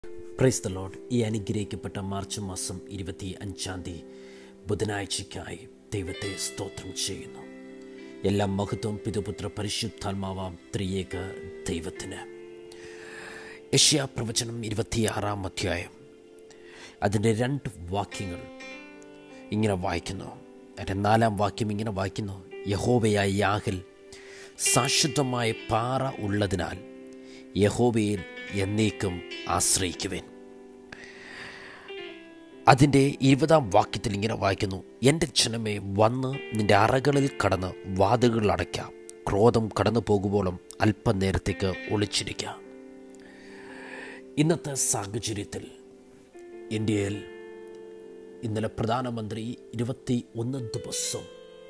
praise the load ഈ അനുഗ്രഹിക്കപ്പെട്ട March മാസം ഇരുപത്തി അഞ്ചാം തീയതി ബുധനാഴ്ചയ്ക്കായി ദൈവത്തെ സ്തോത്രം ചെയ്യുന്നു എല്ലാ മഹത്വം പിതുപുത്ര പരിശുദ്ധാത്മാവാം ത്രിയേക ദൈവത്തിന് യഷ്യാ പ്രവചനം ഇരുപത്തിയാറാം അധ്യായം അതിൻ്റെ രണ്ട് വാക്യങ്ങൾ ഇങ്ങനെ വായിക്കുന്നു അതിൻ്റെ നാലാം വാക്യം ഇങ്ങനെ വായിക്കുന്നു യഹോവയായ യാഹിൽ ശാശ്വതമായ പാറ ഉള്ളതിനാൽ യഹോവയിൽ എന്നേക്കും ആശ്രയിക്കുവേൻ അതിൻ്റെ ഇരുപതാം വാക്യത്തിൽ ഇങ്ങനെ വായിക്കുന്നു എൻ്റെ ജനമേ വന്ന് നിൻ്റെ അറകളിൽ കടന്ന് വാതുകൾ അടയ്ക്കാം ക്രോധം കടന്നു പോകുമ്പോഴും അല്പനേരത്തേക്ക് ഒളിച്ചിരിക്കുക ഇന്നത്തെ സാഹചര്യത്തിൽ ഇന്ത്യയിൽ ഇന്നലെ പ്രധാനമന്ത്രി ഇരുപത്തി ഒന്ന് ദിവസം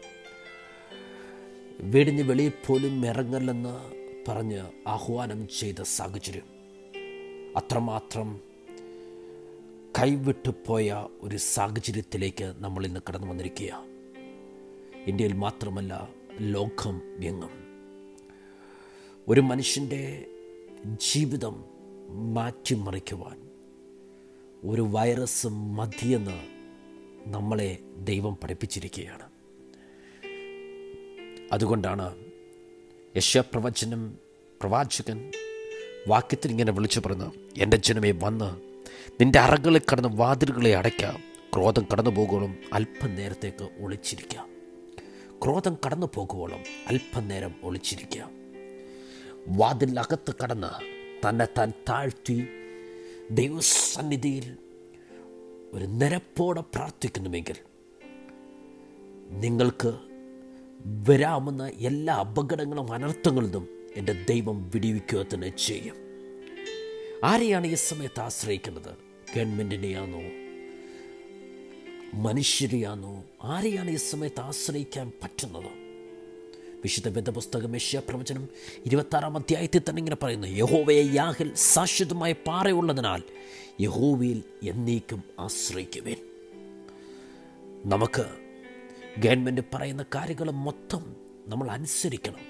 വീടിന് വെളിയിൽ പോലും ഇറങ്ങല്ലെന്ന് പറഞ്ഞ് ആഹ്വാനം ചെയ്ത സാഹചര്യം അത്രമാത്രം കൈവിട്ടു പോയ ഒരു സാഹചര്യത്തിലേക്ക് നമ്മൾ ഇന്ന് കടന്നു വന്നിരിക്കുക ഇന്ത്യയിൽ മാത്രമല്ല ലോകം എങ്ങും ഒരു മനുഷ്യൻ്റെ ജീവിതം മാറ്റിമറിക്കുവാൻ ഒരു വൈറസ് മതിയെന്ന് നമ്മളെ ദൈവം പഠിപ്പിച്ചിരിക്കുകയാണ് അതുകൊണ്ടാണ് യശപ്രവചനം പ്രവാചകൻ വാക്യത്തിൽ ഇങ്ങനെ വിളിച്ചു പറഞ്ഞു എൻ്റെ ജനമേ വന്ന് നിന്റെ അറകളിൽ കടന്ന് വാതിലുകളെ അടയ്ക്കാം ക്രോധം കടന്നു പോകുവോളും അല്പനേരത്തേക്ക് ഒളിച്ചിരിക്കാം ക്രോധം കടന്നു പോകുവോളും അല്പനേരം ഒളിച്ചിരിക്കാം വാതിലകത്ത് കടന്ന് തന്നെ താൻ താഴ്ത്തി ദൈവസന്നിധിയിൽ ഒരു നിരപ്പോടെ പ്രാർത്ഥിക്കുന്നുവെങ്കിൽ നിങ്ങൾക്ക് വരാമെന്ന എല്ലാ അപകടങ്ങളും അനർത്ഥങ്ങളിൽ നിന്നും എൻ്റെ ദൈവം വിടിവിക്കുക തന്നെ ചെയ്യും ആരെയാണ് ഈ സമയത്ത് ആശ്രയിക്കുന്നത് ഗവൺമെൻറ്റിനെയാണോ മനുഷ്യരെയാണോ ആരെയാണ് ഈ സമയത്ത് ആശ്രയിക്കാൻ പറ്റുന്നത് വിശുദ്ധ വേദപുസ്തകം യശ്യ പ്രവചനം ഇരുപത്താറാം അധ്യായത്തിൽ തന്നെ ഇങ്ങനെ പറയുന്നു യഹോവയെ യാഹിൽ ശാശ്വതമായ പാറയുള്ളതിനാൽ യഹോവയിൽ എന്നേക്കും ആശ്രയിക്കുവേൻ നമുക്ക് ഗവൺമെൻറ് പറയുന്ന കാര്യങ്ങൾ മൊത്തം നമ്മൾ അനുസരിക്കണം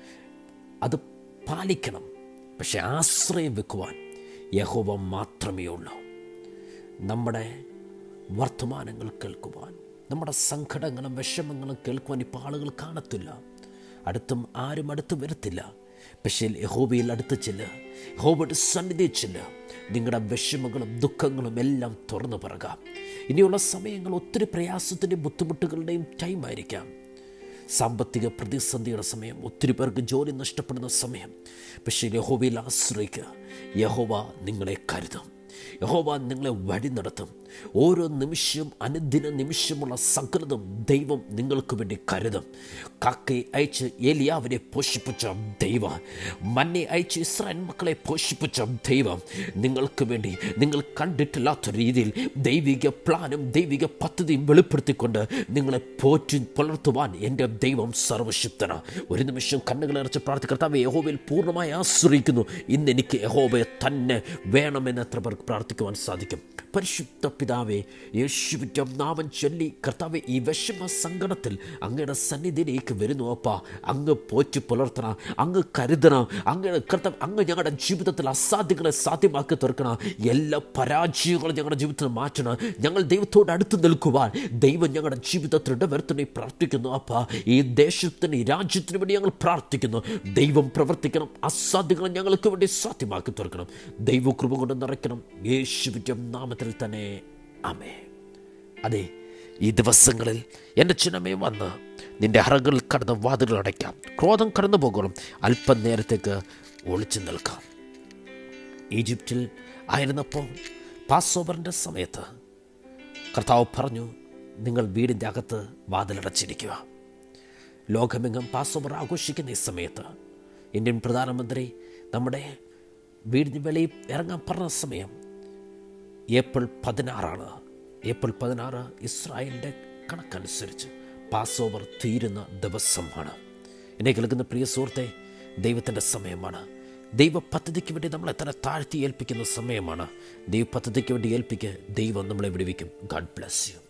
അത് പാലിക്കണം പക്ഷെ ആശ്രയം വെക്കുവാൻ യഹോവ മാത്രമേ ഉള്ളൂ നമ്മുടെ വർത്തമാനങ്ങൾ കേൾക്കുവാൻ നമ്മുടെ സങ്കടങ്ങളും വിഷമങ്ങളും കേൾക്കുവാൻ ഇപ്പോൾ ആളുകൾ കാണത്തില്ല അടുത്തും ആരും അടുത്ത് വരത്തില്ല പക്ഷേ യഹോബയിൽ അടുത്ത് ചെല്ല് യഹോബയുടെ സന്നിധി ചെല്ല് നിങ്ങളുടെ വിഷമങ്ങളും ദുഃഖങ്ങളും എല്ലാം തുറന്നു പറക ഇനിയുള്ള സമയങ്ങൾ ഒത്തിരി പ്രയാസത്തിൻ്റെയും ബുദ്ധിമുട്ടുകളുടെയും ടൈമായിരിക്കാം സാമ്പത്തിക പ്രതിസന്ധിയുടെ സമയം ഒത്തിരി പേർക്ക് ജോലി നഷ്ടപ്പെടുന്ന സമയം പക്ഷേ യഹോവയിൽ ആശ്രയിക്കുക യഹോവ നിങ്ങളെ കരുതും യഹോവ നിങ്ങളെ വഴി നടത്തും ഓരോ നിമിഷവും അനുദിന നിമിഷമുള്ള സകലതും ദൈവം നിങ്ങൾക്ക് വേണ്ടി കരുതും കാക്കയെ അയച്ച് ഏലിയാവിനെ പോഷിപ്പിച്ച ദൈവ മന്നെ അയച്ച് ഇസ്രായേൽ മക്കളെ പോഷിപ്പിച്ച ദൈവം നിങ്ങൾക്ക് വേണ്ടി നിങ്ങൾ കണ്ടിട്ടില്ലാത്ത രീതിയിൽ ദൈവിക പ്ലാനും ദൈവിക പദ്ധതിയും വെളിപ്പെടുത്തിക്കൊണ്ട് നിങ്ങളെ പോറ്റി പുലർത്തുവാൻ എൻ്റെ ദൈവം സർവശക്തന ഒരു നിമിഷം കണ്ണുകളടച്ച് പ്രാർത്ഥിക്കർത്താവ് യഹോവയിൽ പൂർണ്ണമായി ആശ്രയിക്കുന്നു ഇന്ന് എനിക്ക് യഹോവയെ തന്നെ വേണമെന്ന് എത്ര പേർക്ക് പ്രാർത്ഥിക്കുവാൻ സാധിക്കും പരിശുദ്ധ പിതാവേ യേശുവിൻ്റെ നാമം ചൊല്ലി കർത്താവെ ഈ വിഷമ സങ്കടത്തിൽ അങ്ങയുടെ സന്നിധിയിലേക്ക് വരുന്നു അപ്പ അങ്ങ് പോറ്റി പുലർത്തണം അങ്ങ് കരുതണം അങ്ങ് കർത്താവ് അങ്ങ് ഞങ്ങളുടെ ജീവിതത്തിൽ അസാധ്യങ്ങളെ സാധ്യമാക്കി തീർക്കണം എല്ലാ പരാജയങ്ങളും ഞങ്ങളുടെ ജീവിതത്തിൽ മാറ്റണം ഞങ്ങൾ ദൈവത്തോട് അടുത്ത് നിൽക്കുവാൻ ദൈവം ഞങ്ങളുടെ ജീവിതത്തിൽ ഇടവരുത്തണി പ്രാർത്ഥിക്കുന്നു അപ്പ ഈ ദേശത്തിന് ഈ രാജ്യത്തിന് വേണ്ടി ഞങ്ങൾ പ്രാർത്ഥിക്കുന്നു ദൈവം പ്രവർത്തിക്കണം അസാധ്യങ്ങൾ ഞങ്ങൾക്ക് വേണ്ടി സാധ്യമാക്കി തീർക്കണം ദൈവകൃപ കൊണ്ട് നിറയ്ക്കണം യേശുവിൻ്റെ നാമത്തിൽ തന്നെ അമേ അതെ ഈ ദിവസങ്ങളിൽ എൻ്റെ ചിന്നമേ വന്ന് നിന്റെ അറകളിൽ കടന്ന് വാതിലുകൾ അടയ്ക്കാം ക്രോധം കടന്നു പോകണം അല്പം നേരത്തേക്ക് ഒളിച്ചു നിൽക്കാം ഈജിപ്തിൽ ആയിരുന്നപ്പോൾ പാസ് ഓവറിൻ്റെ സമയത്ത് കർത്താവ് പറഞ്ഞു നിങ്ങൾ വീടിൻ്റെ അകത്ത് വാതിലടച്ചിരിക്കുക ലോകമെങ്ങും പാസ് ഓവർ ആഘോഷിക്കുന്ന ഈ സമയത്ത് ഇന്ത്യൻ പ്രധാനമന്ത്രി നമ്മുടെ വീടിന് വെളിയിൽ ഇറങ്ങാൻ പറഞ്ഞ സമയം ഏപ്രിൽ പതിനാറാണ് ഏപ്രിൽ പതിനാറ് ഇസ്രായേലിൻ്റെ കണക്കനുസരിച്ച് പാസ് ഓവർ തീരുന്ന ദിവസമാണ് എന്നെ കേൾക്കുന്ന പ്രിയ സുഹൃത്തെ ദൈവത്തിൻ്റെ സമയമാണ് ദൈവ പദ്ധതിക്ക് വേണ്ടി നമ്മളെ തന്നെ താഴ്ത്തി ഏൽപ്പിക്കുന്ന സമയമാണ് ദൈവ പദ്ധതിക്ക് വേണ്ടി ഏൽപ്പിക്കുക ദൈവം നമ്മളെ വിടുവിക്കും ഗാഡ് ബ്ലെസ് യു